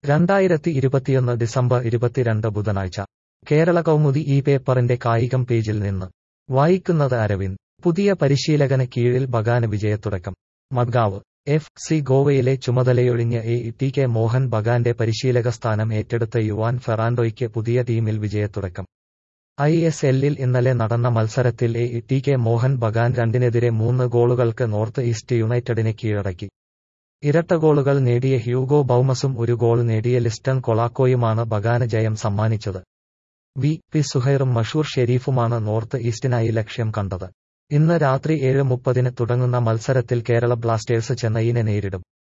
രണ്ടായിരത്തി ഇരുപത്തിയൊന്ന് ഡിസംബർ ഇരുപത്തിരണ്ട് ബുധനാഴ്ച കേരള കൗമുദി ഈ പേപ്പറിന്റെ കായികം പേജിൽ നിന്ന് വായിക്കുന്നത് അരവിന്ദ് പുതിയ പരിശീലകന് കീഴിൽ ബഗാന് വിജയത്തുടക്കം മഡ്ഗാവ് എഫ് സി ഗോവയിലെ ചുമതലയൊഴിഞ്ഞ എ ടി കെ മോഹൻ ബഗാന്റെ പരിശീലക സ്ഥാനം ഏറ്റെടുത്ത യുവാൻ ഫെറാൻഡോയ്ക്ക് പുതിയ ടീമിൽ വിജയത്തുടക്കം ഐ എസ് എല്ലിൽ ഇന്നലെ നടന്ന മത്സരത്തിൽ A T K Mohan Bagan രണ്ടിനെതിരെ മൂന്ന് ഗോളുകൾക്ക് നോർത്ത് ഈസ്റ്റ് യുണൈറ്റഡിനെ കീഴടക്കി ഇരട്ട ഗോളുകൾ നേടിയ ഹ്യൂഗോ ബൌമസും ഒരു ഗോൾ നേടിയ ലിസ്റ്റൺ കൊളാക്കോയുമാണ് ബഗാന് ജയം സമ്മാനിച്ചത് വി പി സുഹൈറും മഷൂർ ഷെരീഫുമാണ് നോർത്ത് ഈസ്റ്റിനായി ലക്ഷ്യം കണ്ടത് ഇന്ന് രാത്രി ഏഴ് മുപ്പതിന് തുടങ്ങുന്ന മത്സരത്തിൽ കേരള ബ്ലാസ്റ്റേഴ്സ് ചെന്നൈയിനെ നേരിടും